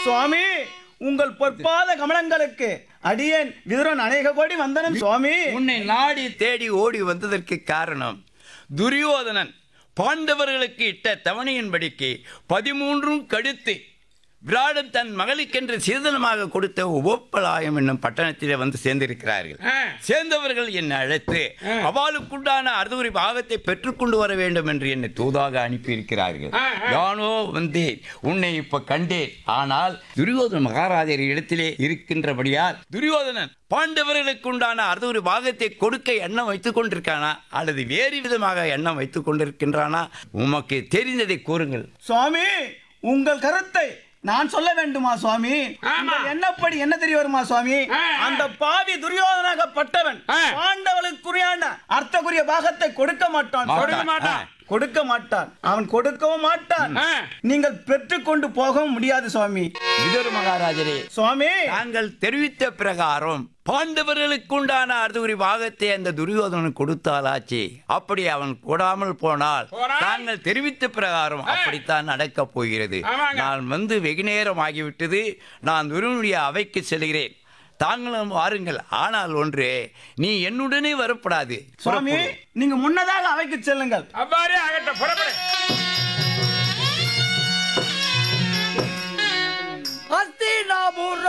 சுவாமி உங்கள் பொற்பாத கமலங்களுக்கு அடியேன் விதுரன் அநேக கோடி வந்தனம் சுவாமி உன்னை நாடி தேடி ஓடி வந்ததற்கு காரணம் துரியோதனன் பாண்டவர்களுக்கு இட்ட தவணையின்படிக்கு பதிமூன்றும் கடுத்து விராடன் தன் மகளுக்கென்று சீதனமாக கொடுத்த உபப்பலாயம் என்னும் பட்டணத்திலே வந்து சேர்ந்திருக்கிறார்கள் ஆ. சேர்ந்தவர்கள் என்னை அழைத்து அவளுக்குண்டான அறுதுரி பாகத்தை பெற்றுக்கொண்டு வர வேண்டும் என்று என்னை தூதாக அனுப்பியிருக்கிறார்கள் ஆ, ஆ. யானோ வந்தேன் உன்னை இப்ப கண்டேன் ஆனால் துரியோதன மகாராஜர் இடத்திலே இருக்கின்றபடியால் துரியோதனன் பாண்டவர்களுக்கு உண்டான அறுதொரு பாகத்தை கொடுக்க எண்ணம் வைத்துக் கொண்டிருக்கானா அல்லது வேறு விதமாக எண்ணம் வைத்துக் கொண்டிருக்கின்றானா உமக்கு தெரிந்ததை கூறுங்கள் சுவாமி உங்கள் கருத்தை நான் சொல்ல வேண்டுமா சுவாமி ஆமா. உங்கள் எண்ணப்படி என்ன தெரிய வருமா சுவாமி ஆ, ஆ. அந்த பாவி துரியோதனாகப்பட்டவன் ஆ. பாண்டவளுக்குரியான அர்த்தக்குரிய பாகத்தை கொடுக்க மாட்டான் கொடுக்க மாட்டான். கொடுக்க மாட்டான் அவன் கொடுக்கவும் மாட்டான் ஆ. நீங்கள் பெற்றுக்கொண்டு போகவும் முடியாது சுவாமி விதுர மகாராஜரே சுவாமி தாங்கள் தெரிவித்த பிரகாரம் பாண்டவர்களுக்கு உண்டான அறுதுரி பாகத்தை அந்த துரியோதனன் கொடுத்தாலாச்சு அப்படி அவன் கூடாமல் போனால் போனால்? தாங்கள் தெரிவித்த பிரகாரம் அப்படித்தான் நடக்கப் போகிறது ஆமாங்க. நான் வந்து வெகு நேரம் ஆகிவிட்டது நான் துருவனுடைய அவைக்கு செல்கிறேன் தாங்களும் வாருங்கள் ஆனால் ஒன்று நீ என்னுடனே வரப்படாது சுவாமி நீங்க முன்னதாக அவைக்கு செல்லுங்கள் அவ்வாறே ஆகட்டும் புறப்படு அஸ்தினாபுரம்